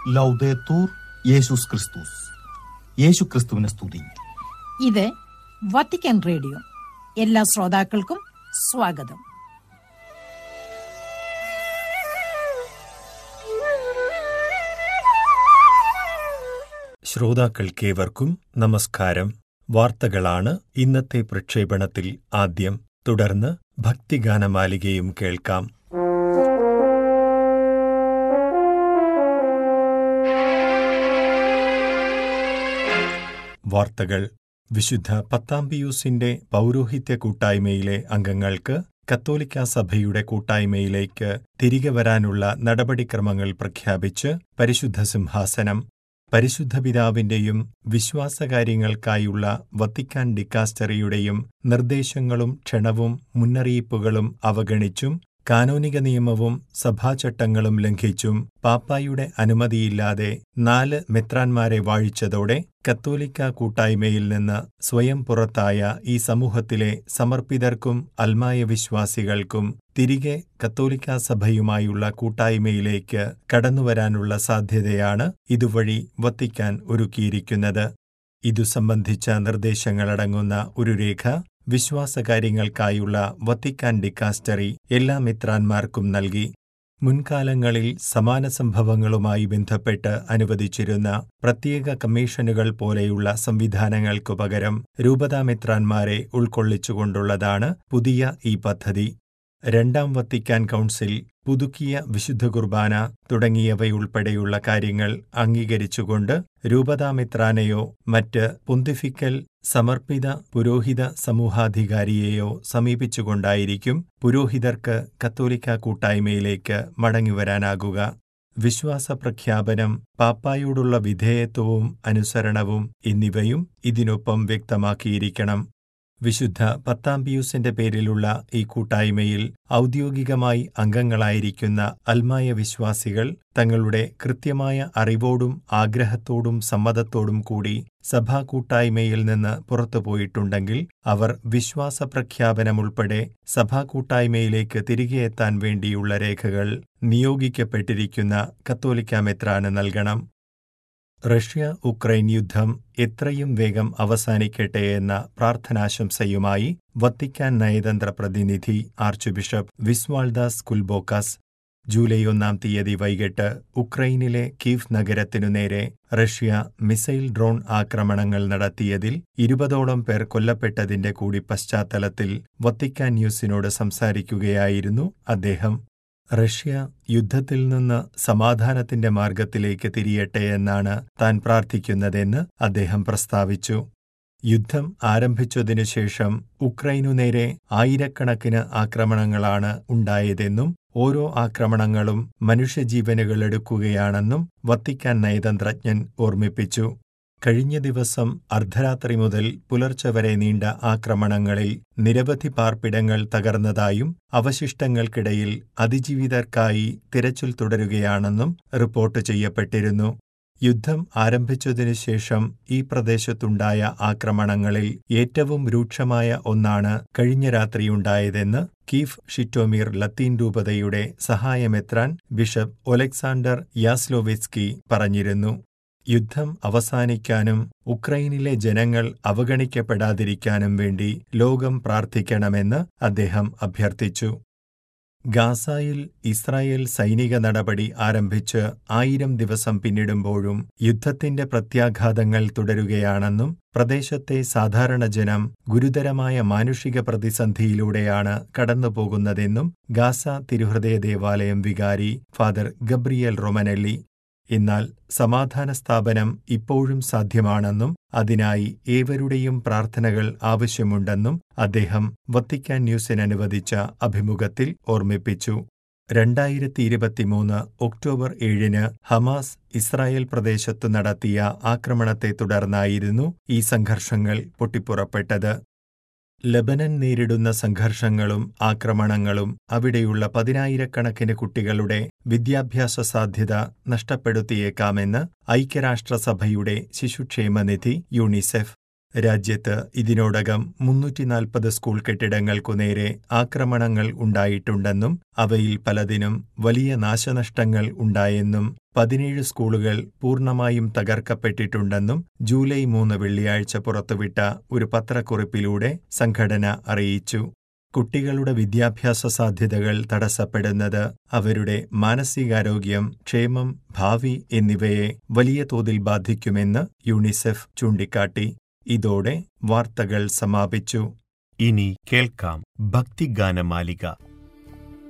ലൗദേത്തൂർ യേശുസ് ക്രിസ്തുസ് യേശു ക്രിസ്തുവിനെ സ്തുതി ഇത് വത്തിക്കാൻ റേഡിയോ എല്ലാ ശ്രോതാക്കൾക്കും സ്വാഗതം ശ്രോതാക്കൾക്കേവർക്കും നമസ്കാരം വാർത്തകളാണ് ഇന്നത്തെ പ്രക്ഷേപണത്തിൽ ആദ്യം തുടർന്ന് ഭക്തിഗാനമാലികയും കേൾക്കാം വാർത്തകൾ വിശുദ്ധ പത്താംപിയൂസിന്റെ പൗരോഹിത്യ കൂട്ടായ്മയിലെ അംഗങ്ങൾക്ക് കത്തോലിക്ക സഭയുടെ കൂട്ടായ്മയിലേക്ക് തിരികെ വരാനുള്ള നടപടിക്രമങ്ങൾ പ്രഖ്യാപിച്ച് പരിശുദ്ധ സിംഹാസനം പരിശുദ്ധ പിതാവിന്റെയും വിശ്വാസകാര്യങ്ങൾക്കായുള്ള വത്തിക്കാൻ ഡിക്കാസ്റ്ററിയുടെയും നിർദ്ദേശങ്ങളും ക്ഷണവും മുന്നറിയിപ്പുകളും അവഗണിച്ചും കാനോനിക നിയമവും സഭാചട്ടങ്ങളും ലംഘിച്ചും പാപ്പായുടെ അനുമതിയില്ലാതെ നാല് മെത്രാന്മാരെ വാഴിച്ചതോടെ കത്തോലിക്ക കൂട്ടായ്മയിൽ നിന്ന് സ്വയം പുറത്തായ ഈ സമൂഹത്തിലെ സമർപ്പിതർക്കും അൽമായ വിശ്വാസികൾക്കും തിരികെ കത്തോലിക്ക സഭയുമായുള്ള കൂട്ടായ്മയിലേക്ക് കടന്നുവരാനുള്ള സാധ്യതയാണ് ഇതുവഴി വത്തിക്കാൻ ഒരുക്കിയിരിക്കുന്നത് ഇതു സംബന്ധിച്ച നിർദ്ദേശങ്ങളടങ്ങുന്ന ഒരു രേഖ വിശ്വാസകാര്യങ്ങൾക്കായുള്ള വത്തിക്കാൻ ഡിക്കാസ്റ്ററി എല്ലാ മിത്രാന്മാർക്കും നൽകി മുൻകാലങ്ങളിൽ സമാന സംഭവങ്ങളുമായി ബന്ധപ്പെട്ട് അനുവദിച്ചിരുന്ന പ്രത്യേക കമ്മീഷനുകൾ പോലെയുള്ള സംവിധാനങ്ങൾക്കു പകരം രൂപതാമിത്രാന്മാരെ ഉൾക്കൊള്ളിച്ചുകൊണ്ടുള്ളതാണ് പുതിയ ഈ പദ്ധതി രണ്ടാം വത്തിക്കാൻ കൗൺസിൽ പുതുക്കിയ വിശുദ്ധ കുർബാന തുടങ്ങിയവയുൾപ്പെടെയുള്ള കാര്യങ്ങൾ അംഗീകരിച്ചുകൊണ്ട് രൂപതാമിത്രാനെയോ മറ്റ് പൊന്തിഫിക്കൽ സമർപ്പിത പുരോഹിത സമൂഹാധികാരിയെയോ സമീപിച്ചുകൊണ്ടായിരിക്കും പുരോഹിതർക്ക് കത്തോലിക്ക കൂട്ടായ്മയിലേക്ക് മടങ്ങിവരാനാകുക വിശ്വാസ പ്രഖ്യാപനം പാപ്പായോടുള്ള വിധേയത്വവും അനുസരണവും എന്നിവയും ഇതിനൊപ്പം വ്യക്തമാക്കിയിരിക്കണം വിശുദ്ധ പത്താം പിയൂസിന്റെ പേരിലുള്ള ഈ കൂട്ടായ്മയിൽ ഔദ്യോഗികമായി അംഗങ്ങളായിരിക്കുന്ന അൽമായ വിശ്വാസികൾ തങ്ങളുടെ കൃത്യമായ അറിവോടും ആഗ്രഹത്തോടും സമ്മതത്തോടും കൂടി സഭാ കൂട്ടായ്മയിൽ നിന്ന് പുറത്തുപോയിട്ടുണ്ടെങ്കിൽ അവർ വിശ്വാസ പ്രഖ്യാപനമുൾപ്പെടെ സഭാ കൂട്ടായ്മയിലേക്ക് തിരികെ എത്താൻ വേണ്ടിയുള്ള രേഖകൾ നിയോഗിക്കപ്പെട്ടിരിക്കുന്ന കത്തോലിക്ക മെത്രാന് നൽകണം റഷ്യ ഉക്രൈൻ യുദ്ധം എത്രയും വേഗം അവസാനിക്കട്ടെ എന്ന പ്രാർത്ഥനാശംസയുമായി വത്തിക്കാൻ നയതന്ത്ര പ്രതിനിധി archbishop Visvaldas Kulbokas July ഒന്നാം തീയതി വൈകിട്ട് ഉക്രൈനിലെ കീവ് നഗരത്തിനു നേരെ റഷ്യ മിസൈൽ ഡ്രോൺ ആക്രമണങ്ങൾ നടത്തിയതിൽ ഇരുപതോളം പേർ കൊല്ലപ്പെട്ടതിന്റെ കൂടി പശ്ചാത്തലത്തിൽ വത്തിക്കാൻ ന്യൂസിനോട് സംസാരിക്കുകയായിരുന്നു അദ്ദേഹം റഷ്യ യുദ്ധത്തിൽ നിന്ന് സമാധാനത്തിന്റെ മാർഗത്തിലേക്ക് തിരിയട്ടെ എന്നാണ് താൻ പ്രാർത്ഥിക്കുന്നതെന്ന് അദ്ദേഹം പ്രസ്താവിച്ചു യുദ്ധം ആരംഭിച്ചതിനു ശേഷം ഉക്രൈനു നേരെ ആയിരക്കണക്കിന് ആക്രമണങ്ങളാണ് ഉണ്ടായതെന്നും ഓരോ ആക്രമണങ്ങളും മനുഷ്യജീവനുകൾ എടുക്കുകയാണെന്നും വത്തിക്കാൻ നയതന്ത്രജ്ഞൻ ഓർമ്മിപ്പിച്ചു കഴിഞ്ഞ ദിവസം അർദ്ധരാത്രി മുതൽ പുലർച്ചെ വരെ നീണ്ട ആക്രമണങ്ങളിൽ നിരവധി പാർപ്പിടങ്ങൾ തകർന്നതായും അവശിഷ്ടങ്ങൾക്കിടയിൽ അതിജീവിതർക്കായി തിരച്ചിൽ തുടരുകയാണെന്നും റിപ്പോർട്ട് ചെയ്യപ്പെട്ടിരുന്നു യുദ്ധം ആരംഭിച്ചതിനു ശേഷം ഈ പ്രദേശത്തുണ്ടായ ആക്രമണങ്ങളിൽ ഏറ്റവും രൂക്ഷമായ ഒന്നാണ് കഴിഞ്ഞ രാത്രിയുണ്ടായതെന്ന് കീഫ് ഷിറ്റോമീർ ലത്തീൻ രൂപതയുടെ സഹായമെത്രാൻ ബിഷപ്പ് ഒലക്സാണ്ടർ യാസ്ലോവിസ്കി പറഞ്ഞിരുന്നു യുദ്ധം അവസാനിക്കാനും ഉക്രൈനിലെ ജനങ്ങൾ അവഗണിക്കപ്പെടാതിരിക്കാനും വേണ്ടി ലോകം പ്രാർത്ഥിക്കണമെന്ന് അദ്ദേഹം അഭ്യർത്ഥിച്ചു ഗാസായിൽ ഇസ്രായേൽ സൈനിക നടപടി ആരംഭിച്ച് ആയിരം ദിവസം പിന്നിടുമ്പോഴും യുദ്ധത്തിന്റെ പ്രത്യാഘാതങ്ങൾ തുടരുകയാണെന്നും പ്രദേശത്തെ സാധാരണ ജനം ഗുരുതരമായ മാനുഷിക പ്രതിസന്ധിയിലൂടെയാണ് കടന്നുപോകുന്നതെന്നും ഗാസ തിരുഹൃദയ ദേവാലയം വികാരി ഫാദർ ഗബ്രിയൽ റൊമനല്ലി എന്നാൽ സമാധാന സ്ഥാപനം ഇപ്പോഴും സാധ്യമാണെന്നും അതിനായി ഏവരുടെയും പ്രാർത്ഥനകൾ ആവശ്യമുണ്ടെന്നും അദ്ദേഹം വത്തിക്കാൻ ന്യൂസിന് അനുവദിച്ച അഭിമുഖത്തിൽ ഓർമ്മിപ്പിച്ചു രണ്ടായിരത്തി ഇരുപത്തിമൂന്ന് ഒക്ടോബർ ഏഴിന് ഹമാസ് ഇസ്രായേൽ പ്രദേശത്തു നടത്തിയ ആക്രമണത്തെ തുടർന്നായിരുന്നു ഈ സംഘർഷങ്ങൾ പൊട്ടിപ്പുറപ്പെട്ടത് ലബനൻ നേരിടുന്ന സംഘർഷങ്ങളും ആക്രമണങ്ങളും അവിടെയുള്ള പതിനായിരക്കണക്കിന് കുട്ടികളുടെ വിദ്യാഭ്യാസ സാധ്യത നഷ്ടപ്പെടുത്തിയേക്കാമെന്ന് ഐക്യരാഷ്ട്രസഭയുടെ ശിശുക്ഷേമനിധി യൂണിസെഫ് രാജ്യത്ത് ഇതിനോടകം മുന്നൂറ്റിനാൽപ്പത് സ്കൂൾ കെട്ടിടങ്ങൾക്കു നേരെ ആക്രമണങ്ങൾ ഉണ്ടായിട്ടുണ്ടെന്നും അവയിൽ പലതിനും വലിയ നാശനഷ്ടങ്ങൾ ഉണ്ടായെന്നും പതിനേഴ് സ്കൂളുകൾ പൂർണ്ണമായും തകർക്കപ്പെട്ടിട്ടുണ്ടെന്നും ജൂലൈ മൂന്ന് വെള്ളിയാഴ്ച പുറത്തുവിട്ട ഒരു പത്രക്കുറിപ്പിലൂടെ സംഘടന അറിയിച്ചു കുട്ടികളുടെ വിദ്യാഭ്യാസ സാധ്യതകൾ തടസ്സപ്പെടുന്നത് അവരുടെ മാനസികാരോഗ്യം ക്ഷേമം ഭാവി എന്നിവയെ വലിയ തോതിൽ ബാധിക്കുമെന്ന് യുണിസെഫ് ചൂണ്ടിക്കാട്ടി ഇതോടെ വാർത്തകൾ സമാപിച്ചു ഇനി കേൾക്കാം ഭക്തിഗാനമാലിക